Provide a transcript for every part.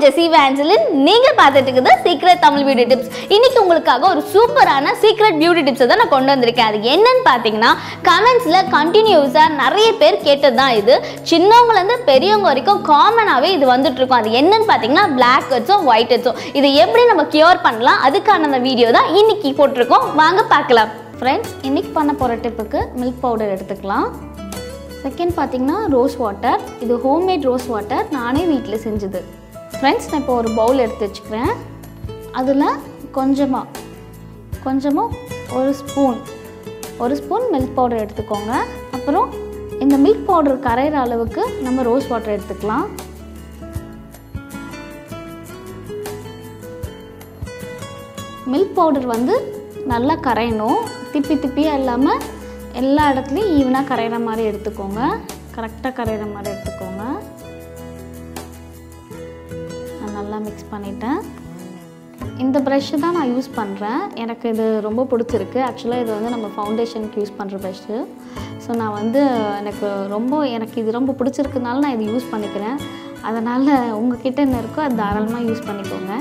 ஜெசி வேஞ்சலின் நீங்க பார்த்துட்டு இருக்குது சீக்ரெட் தமிழ் பியூட்டி டிப்ஸ் இன்னைக்கு உங்களுக்காக ஒரு சூப்பரான சீக்ரெட் பியூட்டி டிப்ஸ் தான் நான் கொண்டு வந்திருக்கேன் அது என்னன்னு பார்த்தீங்கன்னா கமெண்ட்ஸ்ல கண்டினியூஸா நிறைய பேர் கேட்டது தான் இது சின்னவங்கல இருந்து பெரியவங்க வரைக்கும் காமனாகவே இது வந்துட்டு இருக்கும் அது என்னன்னு பார்த்தீங்கன்னா பிளாக் ஹெட்ஸும் ஒயிட் ஹெட்ஸும் இதை எப்படி நம்ம கியூர் பண்ணலாம் அதுக்கான அந்த வீடியோ தான் இன்னைக்கு போட்டிருக்கோம் வாங்க பார்க்கலாம் ஃப்ரெண்ட்ஸ் இன்னைக்கு பண்ண போகிற டிப்புக்கு மில்க் பவுடர் எடுத்துக்கலாம் செகண்ட் பார்த்தீங்கன்னா ரோஸ் வாட்டர் இது ஹோம்மேட் ரோஸ் வாட்டர் நானே வீட்டில் செஞ்சது ஃப்ரெண்ட்ஸ் நான் இப்போ ஒரு பவுல் எடுத்து வச்சுக்கிறேன் அதில் கொஞ்சமாக கொஞ்சமாக ஒரு ஸ்பூன் ஒரு ஸ்பூன் மில்க் பவுடர் எடுத்துக்கோங்க அப்புறம் இந்த மில்க் பவுடர் கரையிற அளவுக்கு நம்ம ரோஸ் வாட்டர் எடுத்துக்கலாம் மில்க் பவுடர் வந்து நல்லா கரையணும் திப்பி திப்பியாக இல்லாமல் எல்லா இடத்துலையும் ஈவனாக கரையிற மாதிரி எடுத்துக்கோங்க கரெக்டாக கரையிற மாதிரி எடுத்துக்கோங்க நான் நல்லா மிக்ஸ் பண்ணிட்டேன் இந்த ப்ரஷ்ஷு தான் நான் யூஸ் பண்ணுறேன் எனக்கு இது ரொம்ப பிடிச்சிருக்கு ஆக்சுவலாக இது வந்து நம்ம ஃபவுண்டேஷனுக்கு யூஸ் பண்ணுற ப்ரஷ்ஷு ஸோ நான் வந்து எனக்கு ரொம்ப எனக்கு இது ரொம்ப பிடிச்சிருக்கனால நான் இது யூஸ் பண்ணிக்கிறேன் அதனால் உங்ககிட்ட என்ன இருக்கோ அது தாராளமாக யூஸ் பண்ணிக்கோங்க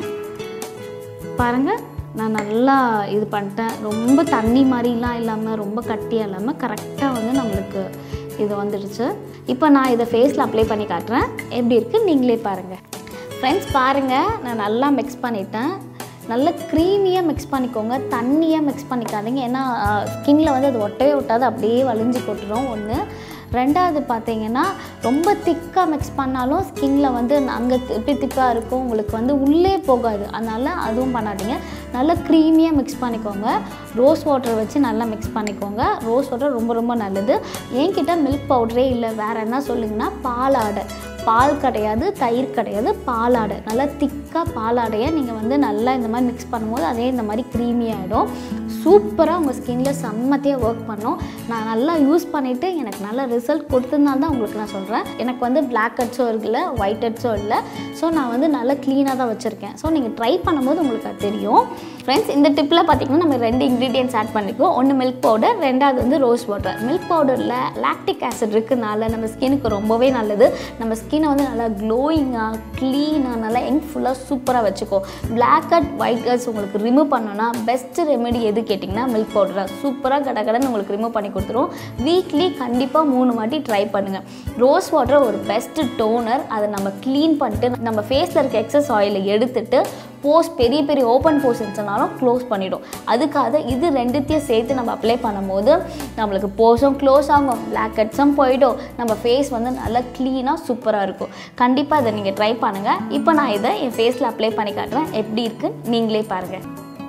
பாருங்கள் நான் நல்லா இது பண்ணிட்டேன் ரொம்ப தண்ணி மாதிரிலாம் இல்லாமல் ரொம்ப கட்டியாக இல்லாமல் கரெக்டாக வந்து நம்மளுக்கு இது வந்துடுச்சு இப்போ நான் இதை ஃபேஸில் அப்ளை பண்ணி காட்டுறேன் எப்படி இருக்குது நீங்களே பாருங்கள் ஃப்ரெண்ட்ஸ் பாருங்கள் நான் நல்லா மிக்ஸ் பண்ணிட்டேன் நல்ல க்ரீமியாக மிக்ஸ் பண்ணிக்கோங்க தண்ணியாக மிக்ஸ் பண்ணிக்காதீங்க ஏன்னா ஸ்கின்ல வந்து அது ஒட்டவே ஒட்டாது அப்படியே வலிஞ்சு கொட்டுரும் ஒன்று ரெண்டாவது பார்த்தீங்கன்னா ரொம்ப திக்காக மிக்ஸ் பண்ணாலும் ஸ்கின்ல வந்து அங்கே திப்பி திக்காக இருக்கும் உங்களுக்கு வந்து உள்ளே போகாது அதனால் அதுவும் பண்ணாதீங்க நல்லா க்ரீமியாக மிக்ஸ் பண்ணிக்கோங்க ரோஸ் வாட்டர் வச்சு நல்லா மிக்ஸ் பண்ணிக்கோங்க ரோஸ் வாட்டர் ரொம்ப ரொம்ப நல்லது என்கிட்ட மில்க் பவுடரே இல்லை வேறு என்ன சொல்லுங்கன்னா பாலாடை பால் கிடையாது தயிர் கிடையாது பாலாடை நல்லா திக்காக பாலாடையை நீங்கள் வந்து நல்லா இந்த மாதிரி மிக்ஸ் பண்ணும்போது அதே இந்த மாதிரி க்ரீமி ஆகிடும் சூப்பராக உங்கள் ஸ்கின்ல செம்மத்தியாக ஒர்க் பண்ணும் நான் நல்லா யூஸ் பண்ணிவிட்டு எனக்கு நல்ல ரிசல்ட் கொடுத்ததுனால தான் உங்களுக்கு நான் சொல்கிறேன் எனக்கு வந்து பிளாக் ஹெட்ஸும் இல்லை ஒயிட் ஹெட்ஸும் இல்லை ஸோ நான் வந்து நல்லா க்ளீனாக தான் வச்சுருக்கேன் ஸோ நீங்கள் ட்ரை பண்ணும்போது உங்களுக்கு அது தெரியும் ஃப்ரெண்ட்ஸ் இந்த டிப்பில் பார்த்தீங்கன்னா நம்ம ரெண்டு இன்க்ரீடியன்ஸ் ஆட் பண்ணிக்குவோம் ஒன்று மில்க் பவுடர் ரெண்டாவது வந்து ரோஸ் வாட்டர் மில்க் பவுடரில் லாக்டிக் ஆசிட் இருக்கனால நம்ம ஸ்கினுக்கு ரொம்பவே நல்லது நம்ம ஸ்கினை வந்து நல்லா க்ளோயிங்காக க்ளீனாக நல்லா யங் ஃபுல்லாக சூப்பராக வச்சுக்கோ பிளாக் ஹட் ஒயிட் ஹெட்ஸ் உங்களுக்கு ரிமூவ் பண்ணணும்னா பெஸ்ட் ரெமெடி எது கேட்டிங்கன்னா மில்க் பவுடராக சூப்பராக கட கடன்னு உங்களுக்கு ரிமூவ் பண்ணி கொடுத்துரும் வீக்லி கண்டிப்பாக மூணு வாட்டி ட்ரை பண்ணுங்கள் ரோஸ் வாட்டர் ஒரு பெஸ்ட் டோனர் அதை நம்ம க்ளீன் பண்ணிட்டு நம்ம ஃபேஸில் இருக்க எக்ஸஸ் ஆயிலை எடுத்துட்டு போஸ் பெரிய பெரிய ஓப்பன் போஸ் இருந்துச்சுனாலும் க்ளோஸ் பண்ணிடும் அதுக்காக இது ரெண்டுத்தையும் சேர்த்து நம்ம அப்ளை பண்ணும்போது நம்மளுக்கு போஸும் க்ளோஸ் ஆகும் பிளாக் ஹெட்ஸும் போயிடும் நம்ம ஃபேஸ் வந்து நல்லா க்ளீனாக சூப்பராக இருக்கும் கண்டிப்பாக இதை நீங்கள் ட்ரை பண்ணுங்கள் இப்போ நான் இதை என் ஃபேஸில் அப்ளை பண்ணி காட்டுறேன் எப்படி இருக்குன்னு நீங்களே பாருங்கள்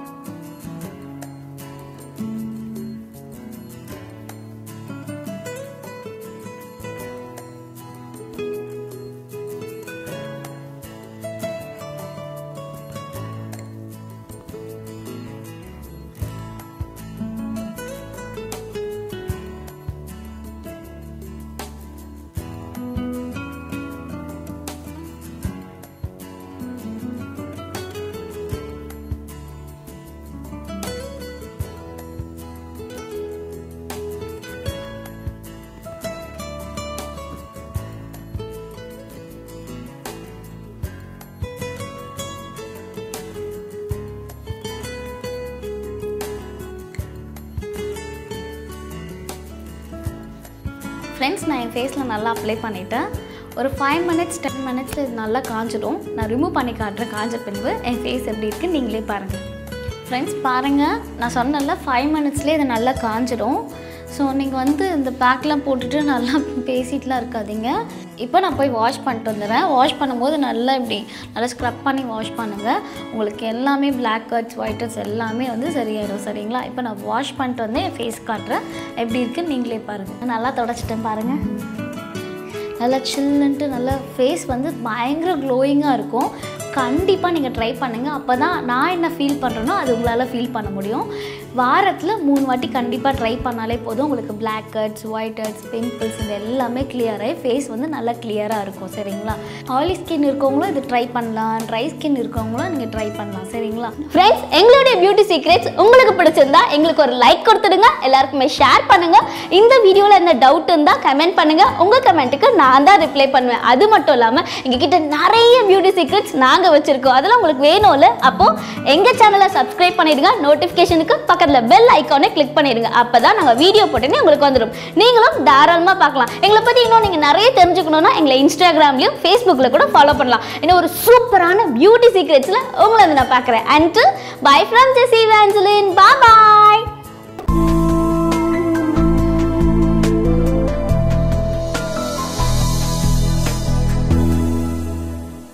ஃப்ரெண்ட்ஸ் நான் என் ஃபேஸில் நல்லா அப்ளை பண்ணிட்டேன் ஒரு ஃபைவ் மினிட்ஸ் டென் மினிட்ஸில் இது நல்லா காஞ்சிடும் நான் ரிமூவ் பண்ணி காட்டுறேன் காஞ்ச பின்பு என் ஃபேஸ் எப்படி இருக்குன்னு நீங்களே பாருங்கள் ஃப்ரெண்ட்ஸ் பாருங்கள் நான் சொன்னல ஃபைவ் மினிட்ஸ்லேயே இது நல்லா காஞ்சிடும் ஸோ நீங்கள் வந்து இந்த பேக்லாம் போட்டுட்டு நல்லா பேசிட்டுலாம் இருக்காதீங்க இப்போ நான் போய் வாஷ் பண்ணிட்டு வந்துடுறேன் வாஷ் பண்ணும்போது நல்லா இப்படி நல்லா ஸ்க்ரப் பண்ணி வாஷ் பண்ணுங்கள் உங்களுக்கு எல்லாமே பிளாக் ஹெட்ஸ் ஒயிட் ஹெட்ஸ் எல்லாமே வந்து சரியாயிடும் சரிங்களா இப்போ நான் வாஷ் பண்ணிட்டு வந்து என் ஃபேஸ் காட்டுறேன் எப்படி இருக்குன்னு நீங்களே பாருங்கள் நல்லா தொடச்சிட்டேன் பாருங்கள் நல்லா சில்லுன்ட்டு நல்லா ஃபேஸ் வந்து பயங்கர க்ளோயிங்காக இருக்கும் கண்டிப்பாக நீங்கள் ட்ரை பண்ணுங்கள் அப்போ தான் நான் என்ன ஃபீல் பண்ணுறேனோ அது உங்களால் ஃபீல் பண்ண முடியும் வாரத்தில் மூணு வாட்டி கண்டிப்பாக ட்ரை பண்ணாலே போதும் உங்களுக்கு black heads white heads pimples இது எல்லாமே clear ஆகி ஃபேஸ் வந்து நல்லா கிளியராக இருக்கும் சரிங்களா ஆயிலி ஸ்கின் இருக்கவங்களும் இது ட்ரை பண்ணலாம் ட்ரை ஸ்கின் இருக்கவங்களும் நீங்கள் ட்ரை பண்ணலாம் சரிங்களா ஃப்ரெண்ட்ஸ் எங்களுடைய பியூட்டி சீக்ரெட்ஸ் உங்களுக்கு பிடிச்சிருந்தா எங்களுக்கு ஒரு லைக் கொடுத்துடுங்க எல்லாருக்குமே ஷேர் பண்ணுங்க இந்த வீடியோவில் என்ன டவுட் இருந்தால் கமெண்ட் பண்ணுங்க உங்க கமெண்ட்டுக்கு நான் தான் ரிப்ளை பண்ணுவேன் அது மட்டும் இல்லாமல் எங்ககிட்ட நிறைய பியூட்டி சீக்ரெட்ஸ் நாங்கள் வச்சிருக்கோம் அதெல்லாம் உங்களுக்கு வேணும்ல அப்போ எங்க சேனலை சப்ஸ்கிரைப் பண்ணிடுங்க நோட்டிஃபிகேஷனுக்கு பக்கத்தில் பெல் ஐக்கானை கிளிக் பண்ணிடுங்க அப்பதான் நாங்கள் வீடியோ போட்டோன்னே உங்களுக்கு வந்துடும் நீங்களும் தாராளமாக பார்க்கலாம் எங்களை பற்றி இன்னும் நீங்கள் நிறைய தெரிஞ்சுக்கணும்னா எங்களை இன்ஸ்டாகிராம்லையும் ஃபேஸ்புக்கில் கூட ஃபாலோ பண்ணலாம் இன்னும் ஒரு சூப்பரான பியூட்டி சீக்ரெட்ஸில் உங்களை வந்து நான் பார்க்குறேன் and bye from Jessy Evangeline Baba